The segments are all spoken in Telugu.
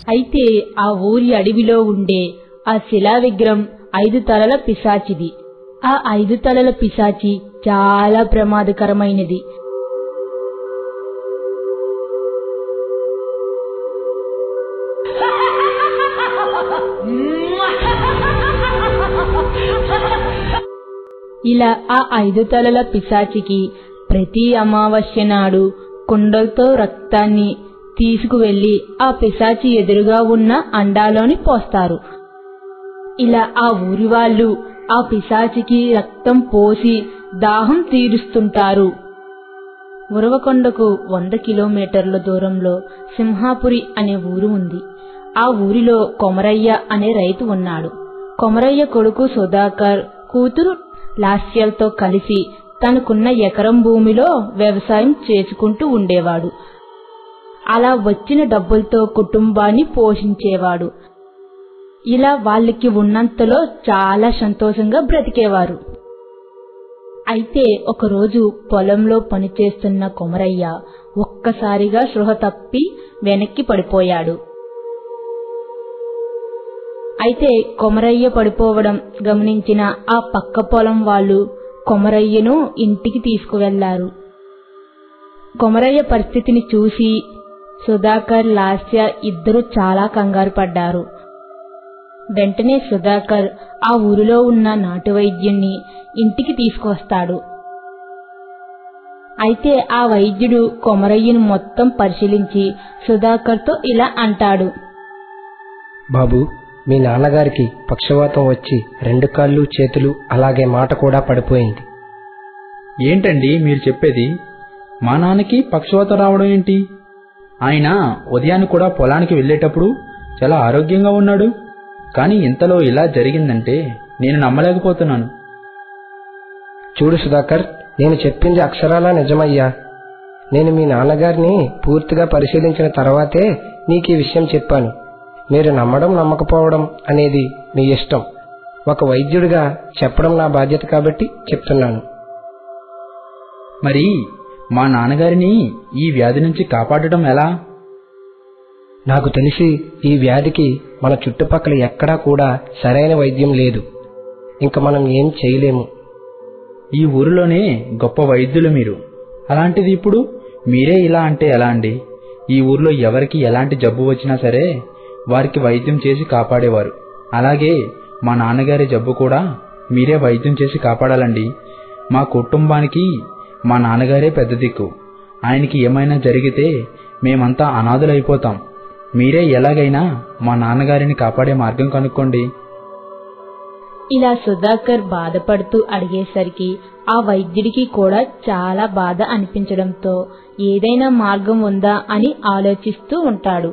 అయితే ఆ ఊరి అడవిలో ఉండే ఆ శిలా విగ్రహం ఐదు తలల పిశాచిది ఆ ఐదు తలల పిశాచి చాలా ప్రమాదకరమైనది ఇలా ఆ ఐదు తలల పిశాచికి ప్రతి అమావాస్య నాడు కుండలతో రక్తాన్ని తీసుకువెళ్లి ఆ పిశాచి ఎదురుగా ఉన్న అండాలోని పోస్తారు ఇలా ఆ ఊరి వాళ్ళు ఆ పిశాచికి రక్తం పోసి దాహం తీరుస్తుంటారు ఉరవకొండకు వంద కిలోమీటర్ల దూరంలో సింహాపురి అనే ఊరు ఉంది ఆ ఊరిలో కొమరయ్య అనే రైతు ఉన్నాడు కొమరయ్య కొడుకు సుధాకర్ కూతురు లాస్యాలతో కలిసి తనకున్న ఎకరం భూమిలో వ్యవసాయం చేసుకుంటూ ఉండేవాడు అలా వచ్చిన డబ్బులతో కుటుంబాన్ని పోషించేవాడు ఇలా వాళ్ళకి ఉన్నంతలో చాలా సంతోషంగా బ్రతికేవారు అయితే ఒకరోజు పొలంలో పనిచేస్తున్న కొమరయ్య ఒక్కసారిగా సృహ తప్పి వెనక్కి పడిపోయాడు అయితే కొమరయ్య పడిపోవడం గమనించిన ఆ పక్క పొలం వాళ్ళు కొమరయ్యను ఇంటికి తీసుకువెళ్లారు కొమరయ్య పరిస్థితిని చూసి సుధాకర్ లాస్య ఇద్దరు చాలా కంగారు పడ్డారు వెంటనే సుధాకర్ ఆ ఊరిలో ఉన్న నాటు వైద్యుణ్ణి ఇంటికి తీసుకువస్తాడు అయితే ఆ వైద్యుడు కొమరయ్యను మొత్తం పరిశీలించి సుధాకర్తో ఇలా అంటాడు బాబు మీ నాన్నగారికి పక్షవాతం వచ్చి రెండు కాళ్ళు చేతులు అలాగే మాట కూడా పడిపోయింది ఏంటండి మీరు చెప్పేది మా నాన్నకి పక్షవాతం రావడం ఏంటి ఆయన ఉదయాన్ని కూడా పొలానికి వెళ్ళేటప్పుడు చాలా ఆరోగ్యంగా ఉన్నాడు కానీ ఇంతలో ఇలా జరిగిందంటే నేను నమ్మలేకపోతున్నాను చూడు సుధాకర్ నేను చెప్పింది అక్షరాలా నిజమయ్యా నేను మీ నాన్నగారిని పూర్తిగా పరిశీలించిన తర్వాతే నీకు ఈ విషయం చెప్పాను మీరు నమ్మడం నమ్మకపోవడం అనేది మీ ఇష్టం ఒక వైద్యుడిగా చెప్పడం నా బాధ్యత కాబట్టి చెప్తున్నాను మరి మా నాన్నగారిని ఈ వ్యాధి నుంచి కాపాడటం ఎలా నాకు తెలిసి ఈ వ్యాధికి మన చుట్టుపక్కల ఎక్కడా కూడా సరైన వైద్యం లేదు ఇంక మనం ఏం చేయలేము ఈ ఊరిలోనే గొప్ప వైద్యులు మీరు అలాంటిది ఇప్పుడు మీరే ఇలా అంటే ఎలా అండి ఈ ఊర్లో ఎవరికి ఎలాంటి జబ్బు వచ్చినా సరే వారికి వైద్యం చేసి కాపాడేవారు అలాగే మా నాన్నగారి జబ్బు కూడా మీరే వైద్యం చేసి కాపాడాలండి మా కుటుంబానికి మా నాన్నగారే పెద్ద దిక్కు ఆయనకి ఏమైనా జరిగితే మేమంతా అనాథులైపోతాం మీరే ఎలాగైనా మా నాన్నగారిని కాపాడే మార్గం కనుక్కోండి ఇలా సుధాకర్ బాధపడుతూ అడిగేసరికి ఆ వైద్యుడికి కూడా చాలా బాధ అనిపించడంతో ఏదైనా మార్గం ఉందా అని ఆలోచిస్తూ ఉంటాడు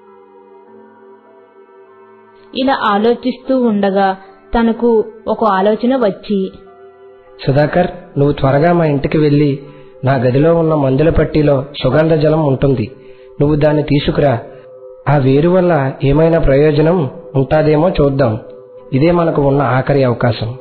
ఇలా ఆలోచిస్తూ ఉండగా తనకు ఒక ఆలోచన వచ్చి సుధాకర్ నువ్వు త్వరగా మా ఇంటికి వెళ్ళి నా గదిలో ఉన్న మందుల పట్టీలో సుగంధ జలం ఉంటుంది నువ్వు దాన్ని తీసుకురా ఆ వేరు వల్ల ఏమైనా ప్రయోజనం ఉంటాదేమో చూద్దాం ఇదే మనకు ఉన్న ఆఖరి అవకాశం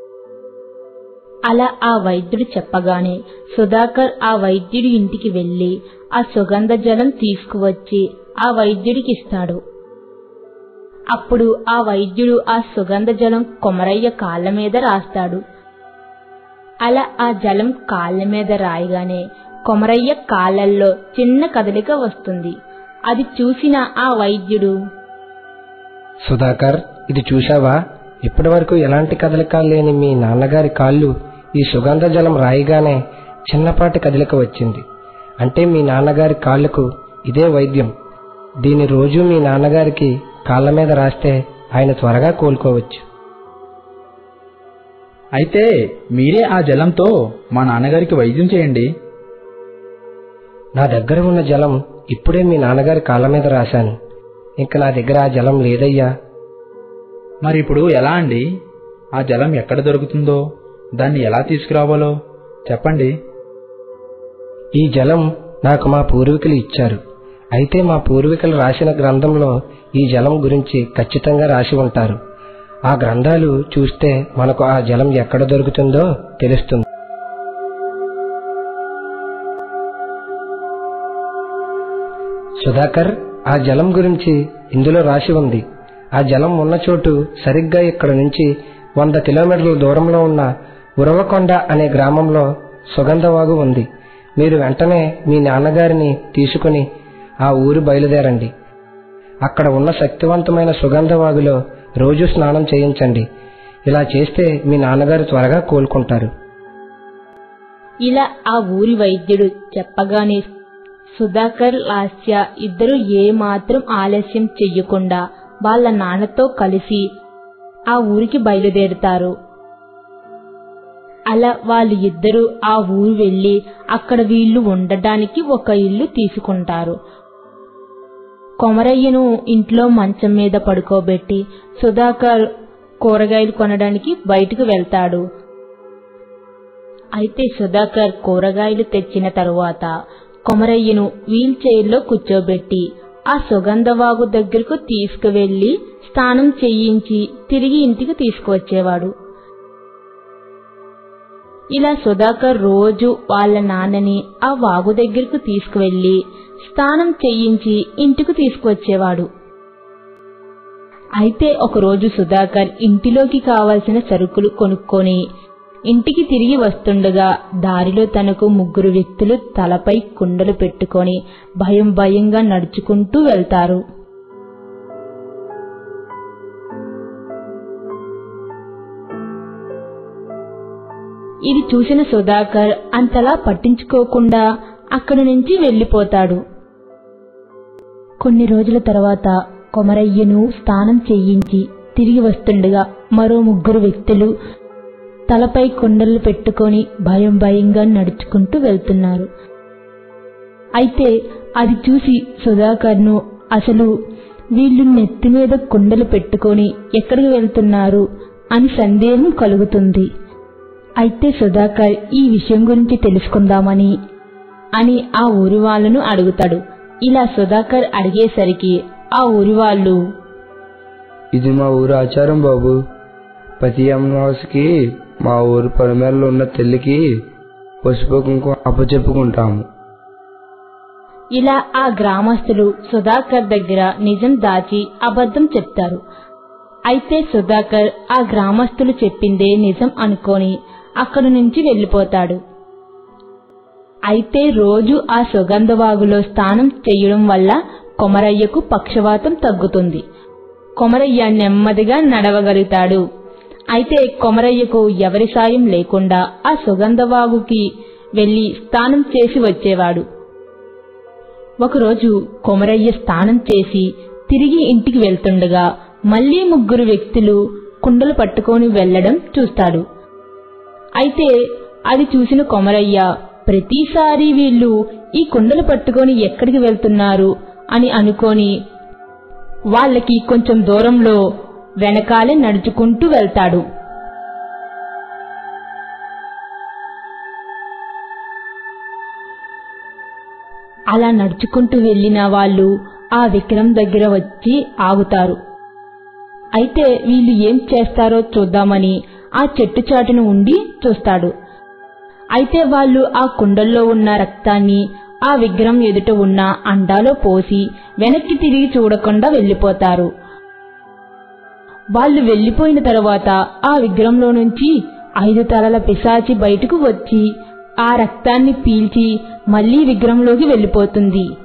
అలా ఆ వైద్యుడు చెప్పగానే సుధాకర్ ఆ వైద్యుడి ఇంటికి వెళ్లి ఆ సుగంధ జలం తీసుకువచ్చి ఆ వైద్యుడికి ఇస్తాడు అప్పుడు ఆ వైద్యుడు ఆ సుగంధ జలం కొమరయ్య కాళ్ళ మీద రాస్తాడు అలా ఆ జలం కాళ్ళ మీద రాయగానే కొమరయ్య కాళ్ళల్లో చిన్న కదలిక వస్తుంది అది చూసిన ఆ వైద్యుడు సుధాకర్ ఇది చూశావా ఇప్పటి వరకు ఎలాంటి కదలిక లేని మీ నాన్నగారి కాళ్ళు ఈ సుగంధ జలం రాయిగానే చిన్నపాటి కదలిక వచ్చింది అంటే మీ నాన్నగారి కాళ్ళకు ఇదే వైద్యం దీన్ని రోజు మీ నాన్నగారికి కాళ్ళ మీద రాస్తే ఆయన త్వరగా కోలుకోవచ్చు అయితే మీరే ఆ జలంతో మా నాన్నగారికి వైద్యం చేయండి నా దగ్గర ఉన్న జలం ఇప్పుడే మీ నాన్నగారి కాళ్ళ మీద రాశాను ఇంక నా దగ్గర ఆ జలం లేదయ్యా మరి ఇప్పుడు ఎలా అండి ఆ జలం ఎక్కడ దొరుకుతుందో దాన్ని ఎలా తీసుకురావాలో చెప్పండి ఈ జలం నాకు మా పూర్వీకులు ఇచ్చారు అయితే మా పూర్వీకులు రాసిన గ్రంథంలో ఈ జలం గురించి ఖచ్చితంగా రాసి ఉంటారు ఆ గ్రంథాలు చూస్తే మనకు ఆ జలం ఎక్కడ దొరుకుతుందో తెలుస్తుంది సుధాకర్ ఆ జలం గురించి ఇందులో రాసి ఉంది ఆ జలం ఉన్న చోటు సరిగ్గా ఇక్కడ నుంచి వంద కిలోమీటర్ల దూరంలో ఉన్న ఉరవకొండ అనే గ్రామంలో సుగంధవాగు ఉంది మీరు వెంటనే మీ నాన్నగారిని తీసుకుని ఆ ఊరు బయలుదేరండి అక్కడ ఉన్న శక్తివంతమైన సుగంధవాగులో రోజు స్నానం చేయించండి ఇలా చేస్తే మీ నాన్నగారు త్వరగా కోలుకుంటారు ఇలా ఆ ఊరి వైద్యుడు చెప్పగానే సుధాకర్ లాస్య ఇద్దరు ఏ మాత్రం ఆలస్యం చెయ్యకుండా వాళ్ళ నాన్నతో కలిసి ఆ ఊరికి బయలుదేరుతారు అలా వాళ్ళు ఇద్దరు ఆ ఊరు వెళ్లి అక్కడ వీళ్ళు ఉండటానికి ఒక ఇల్లు తీసుకుంటారు కొమరయ్యను ఇంట్లో మంచం మీద పడుకోబెట్టి సుధాకర్ కూరగాయలు కొనడానికి బయటకు వెళ్తాడు అయితే సుధాకర్ కూరగాయలు తెచ్చిన తరువాత కొమరయ్యను వీల్ చైర్లో కూర్చోబెట్టి ఆ సుగంధవాగు దగ్గరకు తీసుకువెళ్లి స్నానం చేయించి తిరిగి ఇంటికి తీసుకువచ్చేవాడు ఇలా సుధాకర్ రోజు వాళ్ళ నాన్నని ఆ వాగు దగ్గరకు తీసుకువెళ్లి స్నానం చేయించి ఇంటికి తీసుకువచ్చేవాడు అయితే ఒకరోజు సుధాకర్ ఇంటిలోకి కావలసిన సరుకులు కొనుక్కొని ఇంటికి తిరిగి వస్తుండగా దారిలో తనకు ముగ్గురు వ్యక్తులు తలపై కుండలు పెట్టుకొని భయం భయంగా నడుచుకుంటూ వెళ్తారు ఇది చూసిన సుధాకర్ అంతలా పట్టించుకోకుండా అక్కడి నుంచి వెళ్లిపోతాడు కొన్ని రోజుల తర్వాత కొమరయ్యను స్నానం చేయించి తిరిగి వస్తుండగా మరో ముగ్గురు వ్యక్తులు తలపై కొండలు పెట్టుకొని భయం భయంగా నడుచుకుంటూ వెళ్తున్నారు అయితే అది చూసి సుధాకర్ను అసలు వీళ్ళు నెత్తి మీద కుండలు పెట్టుకొని ఎక్కడికి వెళ్తున్నారు అని సందేహం కలుగుతుంది అయితే సుధాకర్ ఈ విషయం గురించి తెలుసుకుందామని అని ఆ ఊరి వాళ్ళను అడుగుతాడు ఇలా సుధాకర్ అడిగేసరికి ఆ ఊరి వాళ్ళు ఇది మా ఊరు ఆచారం బాబు ప్రతి అమావాస్యకి మా ఊరు పొలిమేరలో ఉన్న తల్లికి పసుపు కుంకుమ అప్పచెప్పుకుంటాము ఇలా ఆ గ్రామస్తులు సుధాకర్ దగ్గర నిజం దాచి అబద్ధం చెప్తారు అయితే సుధాకర్ ఆ గ్రామస్తులు చెప్పిందే నిజం అనుకొని అక్కడి నుంచి వెళ్ళిపోతాడు అయితే రోజు ఆ సుగంధవాగులో స్నానం చేయడం వల్ల కొమరయ్యకు పక్షవాతం తగ్గుతుంది కొమరయ్య నెమ్మదిగా నడవగలుగుతాడు అయితే కొమరయ్యకు ఎవరి సాయం లేకుండా ఆ సుగంధవాగుకి వెళ్లి స్నానం చేసి వచ్చేవాడు ఒకరోజు కొమరయ్య స్నానం చేసి తిరిగి ఇంటికి వెళ్తుండగా మళ్లీ ముగ్గురు వ్యక్తులు కుండలు పట్టుకొని వెళ్లడం చూస్తాడు అయితే అది చూసిన కొమరయ్య ప్రతిసారి వీళ్ళు ఈ కుండలు పట్టుకొని ఎక్కడికి వెళ్తున్నారు అని అనుకొని వాళ్ళకి కొంచెం దూరంలో వెనకాలే నడుచుకుంటూ వెళ్తాడు అలా నడుచుకుంటూ వెళ్లిన వాళ్ళు ఆ విక్రమ్ దగ్గర వచ్చి ఆగుతారు అయితే వీళ్ళు ఏం చేస్తారో చూద్దామని ఆ చెట్టు చాటును ఉండి చూస్తాడు అయితే వాళ్ళు ఆ కుండల్లో ఉన్న రక్తాన్ని ఆ విగ్రహం ఎదుట ఉన్న అండాలో పోసి వెనక్కి తిరిగి చూడకుండా వెళ్లిపోతారు వాళ్ళు వెళ్లిపోయిన తరువాత ఆ విగ్రహంలో నుంచి ఐదు తలల పిశాచి బయటకు వచ్చి ఆ రక్తాన్ని పీల్చి మళ్లీ విగ్రహంలోకి వెళ్లిపోతుంది